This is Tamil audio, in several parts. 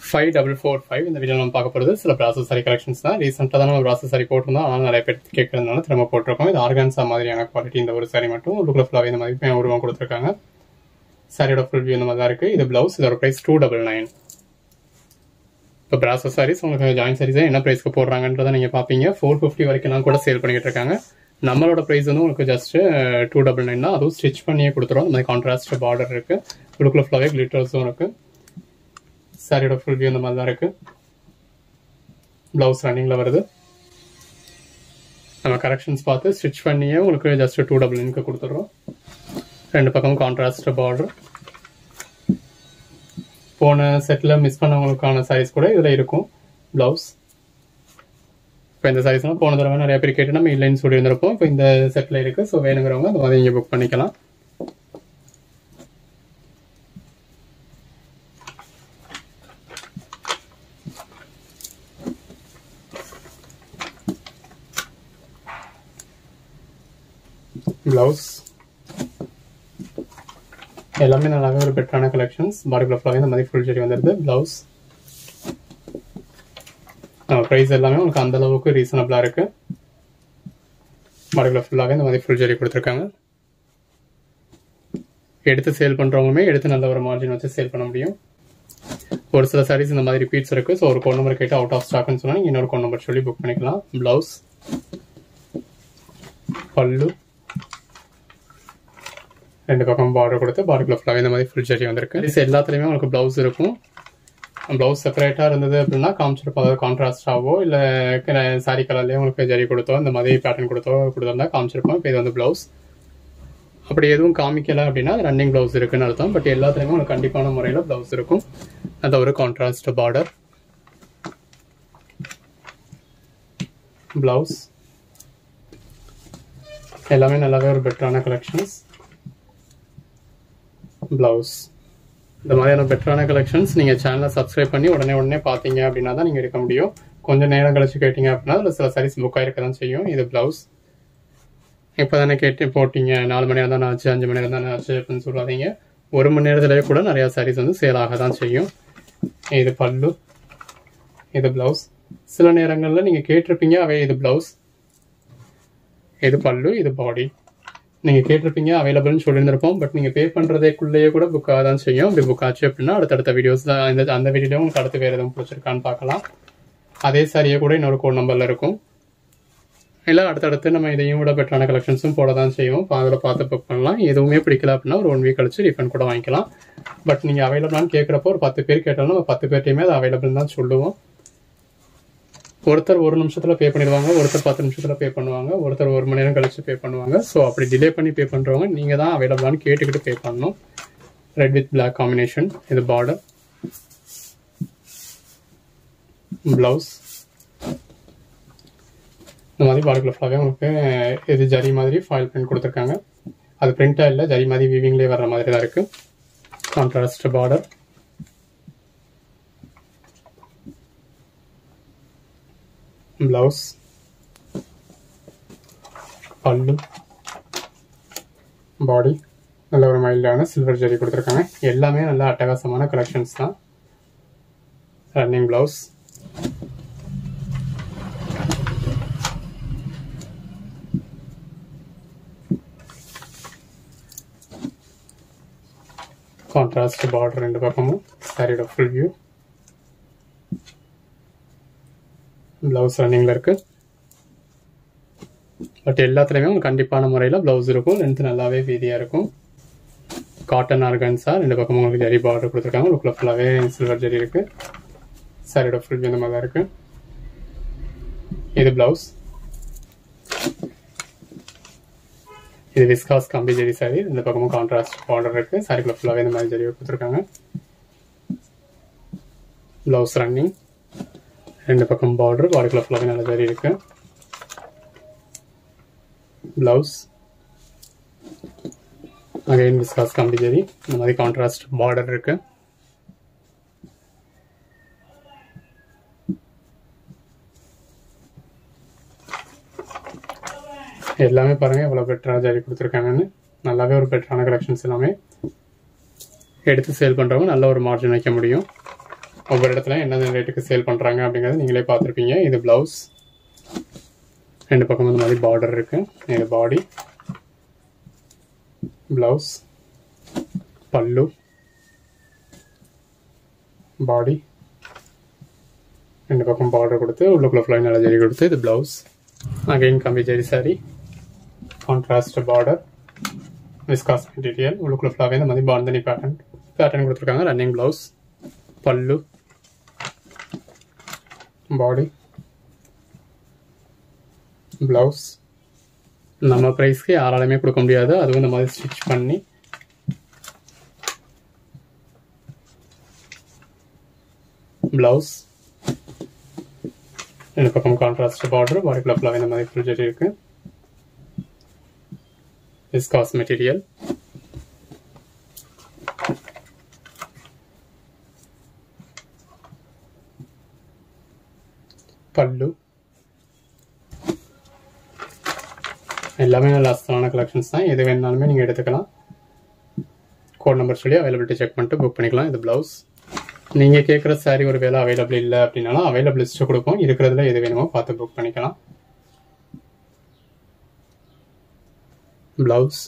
ஃபைவ் டபுள் ஃபோர் ஃபைவ் இந்த வீடியோ நம்ம பார்க்க போகிறது சில ப்ராசஸ் சாரி கலெக்ஷன்ஸ் தான் ரீசெண்டாக தான் நம்ம ப்ராசஸ் சாரி போட்டிருந்தோம் ஆனால் நிறைய பேர் கேட்கறதுனால திரும்ப போட்டிருக்கோம் இது ஆர்கான்ஸா மாதிரியான குவாலிட்டி இந்த ஒரு சாரி மட்டும் லுக்கில் ஃபுல்லாகவே இந்த மாதிரி உருவம் கொடுத்துருக்காங்க சாரியோட ஃபுல் வியூ இந்த மாதிரி தான் இருக்குது இது ப்ளவுஸ் இதோட ப்ரைஸ் டூ டபுள் நைன் இப்போ ப்ராசஸ் சாரீஸ் உங்களுக்கு ஜாயின் சாரீஸ் என்ன ப்ரைஸ்க்கு போடுறாங்கன்றதை நீங்கள் பார்ப்பீங்க ஃபோர் ஃபிஃப்டி வரைக்கும்லாம் கூட சேல் பண்ணிக்கிட்டு இருக்காங்க நம்மளோட ப்ரைஸ் வந்து உங்களுக்கு ஜஸ்ட் டூ டபுள் நைன் தான் அதுவும் ஸ்டிச் பண்ணியே கொடுத்துரும் அந்த மாதிரி கான்ட்ராஸ்ட் பார்டர் இருக்குது லுக்கில் ஃபுல்லாகவே கிளிட்டர்ஸும் இருக்குது சாரியோட ஃபுல் வியூ இந்த மாதிரி தான் இருக்குது ப்ளவுஸ் ரன்னிங்கில் வருது நம்ம கரெக்ஷன்ஸ் பார்த்து ஸ்டிச் பண்ணியே உங்களுக்கு ஜஸ்ட் டூ டபுள் நைனுக்கு கொடுத்துட்றோம் ரெண்டு பக்கமும் கான்ட்ராஸ்ட் பார்டர் போன செட்டில் மிஸ் பண்ணவங்களுக்கான சைஸ் கூட இதில் இருக்கும் ப்ளவுஸ் இப்போ இந்த சைஸ்லாம் போன தடவை நிறைய பேர் கேட்டு நம்ம இல்லைன்னு சொல்லியிருந்திருப்போம் இப்போ இந்த செட்டில் இருக்குது ஸோ வேணுங்கிறவங்க அந்த மாதிரி இங்கே புக் பண்ணிக்கலாம் ப்ளவுஸ் எல்லாமே நல்லாவே ஒரு பெட்டரான கலெக்ஷன்ஸ் பாடிக்குள்ள ஃபுல்லாகவே இந்த மாதிரி ஃபுல் ஜெரி வந்துடுது ப்ளவுஸ் ப்ரைஸ் எல்லாமே உங்களுக்கு அந்த அளவுக்கு ரீசனபிளாக இருக்கு பாடிக்குள்ள ஃபுல்லாகவே இந்த மாதிரி ஃபுல் ஜெரி கொடுத்துருக்காங்க எடுத்து சேல் பண்ணுறவங்களுமே எடுத்து நல்ல ஒரு மார்ஜின் வச்சு சேல் பண்ண முடியும் ஒரு சில சாரீஸ் இந்த மாதிரி ரிப்பீட்ஸ் இருக்கு ஸோ ஒரு கோட் நம்பர் கேட்டு அவுட் ஆஃப் ஸ்டாக்னு சொன்னால் நீங்கள் இன்னொரு கோட் நம்பர் சொல்லி புக் பண்ணிக்கலாம் ப்ளவுஸ் பல்லு ரெண்டு பக்கம் பார்டர் கொடுத்து பார்டருக்குள்ள ஃபுல்லாகவே இந்த மாதிரி ஃபுல் ஜெரி வந்திருக்கு இது எல்லாத்துலேயுமே உங்களுக்கு ப்ளவுஸ் இருக்கும் ப்ளவுஸ் செப்பரேட்டாக இருந்தது அப்படின்னா காமிச்சிருப்போம் அதாவது கான்ட்ராஸ்டாவோ இல்லை சாரி கலர்லேயே உங்களுக்கு ஜெரி கொடுத்தோ இந்த மாதிரி பேட்டர்ன் கொடுத்தோ கொடுத்துருந்தா காமிச்சிருப்போம் இப்போ இது வந்து ப்ளவுஸ் அப்படி எதுவும் காமிக்கல அப்படின்னா ரன்னிங் ப்ளவுஸ் இருக்குன்னு அர்த்தம் பட் எல்லாத்துலேயுமே உங்களுக்கு கண்டிப்பான முறையில் ப்ளவுஸ் இருக்கும் அந்த ஒரு கான்ட்ராஸ்ட் பார்டர் ப்ளவுஸ் எல்லாமே நல்லாவே ஒரு பெட்டரான கலெக்ஷன்ஸ் ப்ளவுஸ் இந்த மாதிரியான பெட்டரான கலெக்ஷன்ஸ் நீங்கள் சேனலை சப்ஸ்கிரைப் பண்ணி உடனே உடனே பார்த்தீங்க அப்படின்னா தான் நீங்கள் எடுக்க முடியும் கொஞ்சம் நேரம் கழிச்சு கேட்டிங்க அப்படின்னா அதில் சில சாரீஸ் புக் ஆகிருக்க தான் செய்யும் இது ப்ளவுஸ் இப்போ தானே கேட்டு போட்டிங்க நாலு மணி நேரம் தானே ஆச்சு அஞ்சு மணி நேரம் தானே ஆச்சு அப்படின்னு சொல்லாதீங்க ஒரு மணி நேரத்துலேயே கூட நிறையா சாரீஸ் வந்து சேல் ஆக தான் செய்யும் இது பல்லு இது ப்ளவுஸ் சில நேரங்களில் நீங்கள் கேட்டிருப்பீங்க அவை இது ப்ளவுஸ் இது பல்லு இது பாடி நீங்கள் கேட்டிருப்பீங்க அவைலபிள்னு சொல்லியிருந்திருப்போம் பட் நீங்கள் பே பண்ணுறதேக்குள்ளேயே கூட புக் ஆக தான் செய்யும் அப்படி புக் ஆச்சு அப்படின்னா அடுத்தடுத்த வீடியோஸ் தான் இந்த அந்த வீடியோ உங்களுக்கு அடுத்து வேறு எதுவும் பிடிச்சிருக்கான்னு பார்க்கலாம் அதே சாரியே கூட இன்னொரு கோட் நம்பரில் இருக்கும் இல்லை அடுத்தடுத்து நம்ம இதையும் விட பெட்டரான கலெக்ஷன்ஸும் போட தான் செய்வோம் அதில் பார்த்து புக் பண்ணலாம் எதுவுமே பிடிக்கல அப்படின்னா ஒரு ஒன் வீக் கழிச்சு ரீஃபண்ட் கூட வாங்கிக்கலாம் பட் நீங்கள் அவைலபிளான்னு கேட்குறப்போ ஒரு பத்து பேர் கேட்டாலும் நம்ம பத்து பேர்ட்டையுமே அது அவைலபிள் தான் சொல்லுவோம் ஒருத்தர் ஒரு நிமிஷத்துல பே பண்ணிடுவாங்க ஒருத்தர் பத்து நிமிஷத்துல பே பண்ணுவாங்க ஒருத்தர் ஒரு மணி நேரம் கழிச்சு பே பண்ணுவாங்க ஸோ அப்படி டிலே பண்ணி பே பண்றவங்க நீங்க தான் அவைலபிளானு கேட்டுக்கிட்டு பே பண்ணணும் ரெட் வித் பிளாக் காம்பினேஷன் இது பார்டர் பிளவுஸ் இந்த மாதிரி பார்டர்ல ஃபுல்லாகவே உங்களுக்கு இது ஜரி மாதிரி ஃபாயில் பிரிண்ட் கொடுத்துருக்காங்க அது பிரிண்டா இல்லை ஜரி மாதிரி வீவிங்லேயே வர்ற மாதிரி தான் இருக்கு கான்ட்ராஸ்ட் பார்டர் பிளவுஸ் பல்லு பாடி நல்ல ஒரு மைல்டான சில்வர் ஜெரி கொடுத்துருக்காங்க எல்லாமே நல்ல அட்டகாசமான கலெக்ஷன்ஸ் தான் ரன்னிங் பிளவுஸ் கான்ட்ராஸ்ட் பார்டர் ரெண்டு பக்கமும் சாரியோட ஃபுல் வியூ ப்ளவுஸ் ரன்னிங்கில் இருக்கு பட் எல்லாத்துலேயுமே உங்களுக்கு கண்டிப்பான முறையில் ப்ளவுஸ் இருக்கும் லென்த் நல்லாவே வீதியாக இருக்கும் காட்டன் ஆர்கன்ஸா ரெண்டு பக்கமும் உங்களுக்கு ஜரி பார்டர் கொடுத்துருக்காங்க லுக்கில் ஃபுல்லாகவே சில்வர் ஜரி இருக்கு சாரியோட ஃபுல் இந்த மாதிரி தான் இருக்கு இது ப்ளவுஸ் இது விஸ்காஸ் கம்பி ஜெரி சாரி இந்த பக்கமும் கான்ட்ராஸ்ட் பார்டர் இருக்கு சாரிக்குள்ள ஃபுல்லாகவே இந்த மாதிரி ஜரியை கொடுத்துருக்காங்க ப்ளவுஸ் ரன்னிங் ரெண்டு பக்கம் பார்டர் பாடிக்குள்ள ஃபுல்லாகவே நல்ல ஜரி இருக்கு பிளவுஸ் அகைன் விஸ்காஸ் கம்பி ஜரி இந்த மாதிரி கான்ட்ராஸ்ட் பார்டர் இருக்கு எல்லாமே பாருங்க எவ்வளவு பெட்டரா ஜரி கொடுத்துருக்காங்கன்னு நல்லாவே ஒரு பெட்டரான கலெக்ஷன்ஸ் எல்லாமே எடுத்து சேல் பண்றவங்க நல்ல ஒரு மார்ஜின் வைக்க முடியும் ஒவ்வொரு இடத்துல என்னென்ன ரேட்டுக்கு சேல் பண்ணுறாங்க அப்படிங்கிறது நீங்களே பார்த்துருப்பீங்க இது ப்ளவுஸ் ரெண்டு பக்கம் இந்த மாதிரி பார்டர் இருக்கு இது பாடி ப்ளவுஸ் பல்லு பாடி ரெண்டு பக்கம் பார்டர் கொடுத்து உள்ளுக்குள்ள ஃபுல்லாக நல்ல ஜெரி கொடுத்து இது ப்ளவுஸ் அகைன் கம்பி zari sari contrast border viscose material உள்ளுக்குள்ள ஃபுல்லாகவே இந்த மாதிரி பாந்தனி பேட்டர்ன் பேட்டர்ன் கொடுத்துருக்காங்க ரன்னிங் ப்ளவுஸ் பல்லு பாடி ப்ளவுஸ் நம்ம ப்ரைஸ்க்கு யாராலுமே கொடுக்க முடியாது அதுவும் இந்த மாதிரி ஸ்டிச் பண்ணி ப்ளவுஸ் ரெண்டு பக்கம் கான்ட்ராஸ்ட் பார்டர் பாடிக்குள்ள ஃபுல்லாகவே இந்த மாதிரி ஃபுல் ஜெரி இருக்கு விஸ்காஸ் மெட்டீரியல் பல்லு எல்லாமே நல்ல அஸ்தலான கலெக்ஷன்ஸ் தான் எது வேணாலுமே நீங்கள் எடுத்துக்கலாம் கோட் நம்பர் சொல்லி அவைலபிலிட்டி செக் பண்ணிட்டு புக் பண்ணிக்கலாம் இது ப்ளவுஸ் நீங்கள் கேட்குற சாரீ ஒரு வேலை அவைலபிள் இல்லை அப்படின்னாலும் அவைலபிள் லிஸ்ட்டு கொடுப்போம் இருக்கிறதுல எது வேணுமோ பார்த்து புக் பண்ணிக்கலாம் ப்ளவுஸ்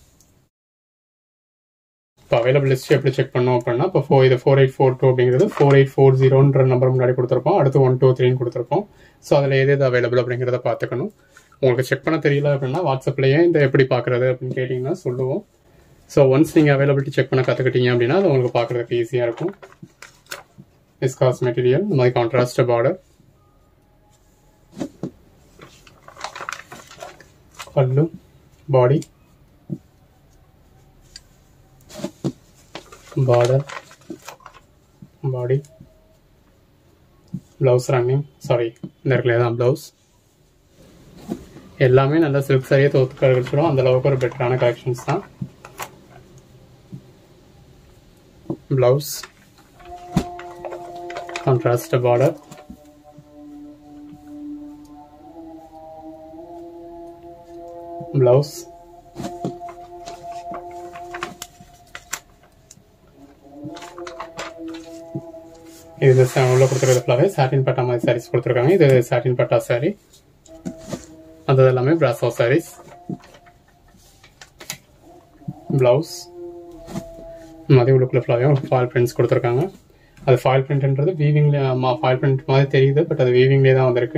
இப்போ அவைலபிள் லிஸ்ட் எப்படி செக் பண்ணோம் அப்படின்னா இப்போ ஃபோர் இது ஃபோர் எயிட் ஃபோர் டூ அப்படிங்கிறது ஃபோர் எயிட் ஃபோர் ஜீரோன்ற நம்பர் முன்னாடி கொடுத்துருப்போம் அடுத்து ஒன் டூ த்ரீன்னு கொடுத்துருப்போம் ஸோ அதில் எது எது அவைலபிள் அப்படிங்கிறத பார்த்துக்கணும் உங்களுக்கு செக் பண்ண தெரியல அப்படின்னா வாட்ஸ்அப்லேயே இந்த எப்படி பார்க்குறது அப்படின்னு கேட்டிங்கன்னா சொல்லுவோம் ஸோ ஒன்ஸ் நீங்கள் அவைலபிலிட்டி செக் பண்ண கற்றுக்கிட்டீங்க அப்படின்னா அது உங்களுக்கு பார்க்குறதுக்கு ஈஸியாக இருக்கும் விஸ்காஸ் மெட்டீரியல் இந்த மாதிரி contrast border pallu body border body blouse running sari இந்த இடத்துல தான் ப்ளவுஸ் எல்லாமே நல்ல சில்க் சரியாக தோத்து கிடைச்சிடும் அந்த அளவுக்கு ஒரு பெட்டரான கலெக்ஷன்ஸ் தான் ப்ளவுஸ் கான்ட்ராஸ்ட் பார்டர் ப்ளவுஸ் இது உள்ள கொடுத்துருக்கிறது ஃபுல்லாகவே சாட்டின் பட்டா மாதிரி சாரீஸ் கொடுத்துருக்காங்க இது சாட்டின் பட்டா சாரி அது எல்லாமே பிராசோ சாரீஸ் பிளவுஸ் மாதிரி உள்ளுக்குள்ள ஃபுல்லாகவே ஃபாயில் பிரிண்ட்ஸ் கொடுத்துருக்காங்க அது ஃபாயில் பிரிண்ட்ன்றது வீவிங்ல ஃபாயில் பிரிண்ட் மாதிரி தெரியுது பட் அது வீவிங்லேயே தான் வந்திருக்கு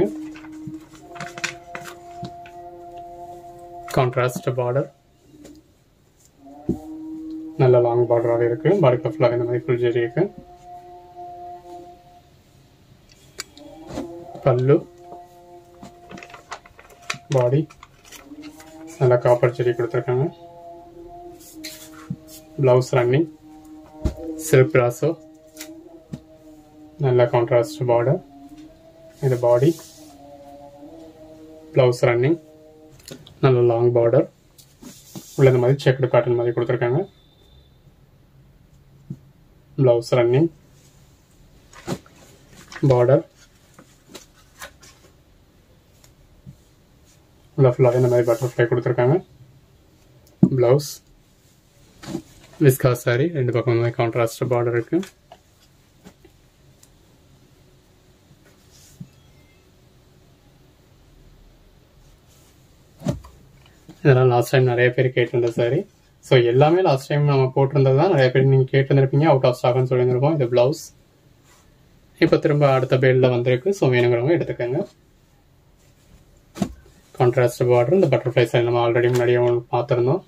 கான்ட்ராஸ்ட் பார்டர் நல்ல லாங் பார்டராகவே இருக்கு பாடிக்குள்ள ஃபுல்லாக இந்த மாதிரி ஃபுல் ஜெரி இருக்கு பல்லு பாடி நல்லா காப்பர் செடி கொடுத்துருக்காங்க ப்ளவுஸ் ரன்னிங் சில்க் பிராசோ நல்ல கான்ட்ராஸ்ட் பார்டர் இது பாடி ப்ளவுஸ் ரன்னிங் நல்ல லாங் பார்டர் உள்ள இந்த மாதிரி செக்குடு பேட்டர்ன் மாதிரி கொடுத்துருக்காங்க ப்ளவுஸ் ரன்னிங் பார்டர் உள்ள ஃபுல்லாகவே இந்த மாதிரி பட்டர்ஃப்ளை கொடுத்துருக்காங்க ப்ளவுஸ் விஸ்கா சாரி ரெண்டு பக்கம் இந்த மாதிரி கான்ட்ராஸ்ட் பார்டர் இருக்கு இதெல்லாம் லாஸ்ட் டைம் நிறைய பேர் கேட்டிருந்த சாரி ஸோ எல்லாமே லாஸ்ட் டைம் நம்ம போட்டிருந்தது தான் நிறைய பேர் நீங்கள் கேட்டிருந்திருப்பீங்க அவுட் ஆஃப் ஸ்டாக்னு சொல்லியிருந்திருப்போம் இது ப்ளவுஸ் இப்போ திரும்ப அடுத்த பேரில் வந்திருக்கு ஸோ வேணுங்கிறவங்க எடுத்துக்கோங்க கான்ட்ராஸ்ட் பார்டர் இந்த பட்டர்ஃப்ளை சைடு நம்ம ஆல்ரெடி முன்னாடியே பார்த்துருந்தோம்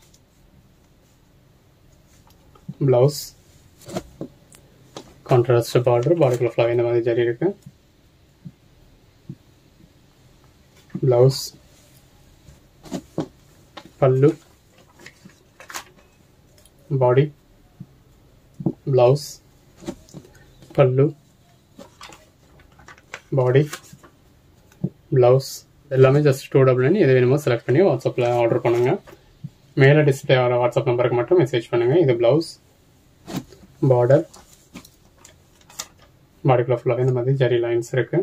ப்ளவுஸ் கான்ட்ராஸ்ட் பார்டர் பாடிக்குள்ள ஃபுல்லாக இந்த மாதிரி ஜரி இருக்கு ப்ளவுஸ் பல்லு பாடி ப்ளவுஸ் பல்லு பாடி ப்ளவுஸ் எல்லாமே ஜஸ்ட் டூ டபுள் நைன் எது வேணுமோ செலக்ட் பண்ணி வாட்ஸ்அப்பில் ஆர்டர் பண்ணுங்க மேலே டிஸ்பிளே ஆகிற வாட்ஸ்அப் நம்பருக்கு மட்டும் மெசேஜ் பண்ணுங்க இது ப்ளவுஸ் பார்டர் பாடிக்குள்ள ஃபுல்லாகவே இந்த மாதிரி ஜரி லைன்ஸ் இருக்கு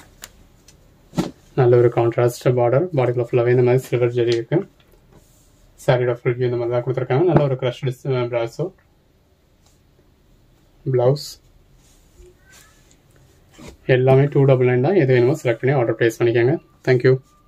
நல்ல ஒரு கான்ட்ராஸ்ட் பார்டர் பாடிக்குள்ள ஃபுல்லாகவே இந்த மாதிரி சில்வர் ஜரி இருக்கு சாரியோட ஃபுல் வியூ இந்த மாதிரி தான் கொடுத்துருக்காங்க நல்ல ஒரு க்ரஷ் ப்ராஸோ ப்ளவுஸ் எல்லாமே டூ டபுள் நைன் தான் எது வேணுமோ செலக்ட் பண்ணி ஆர்டர் ப்ளேஸ் பண்ணிக்கோங்க தேங்க்யூ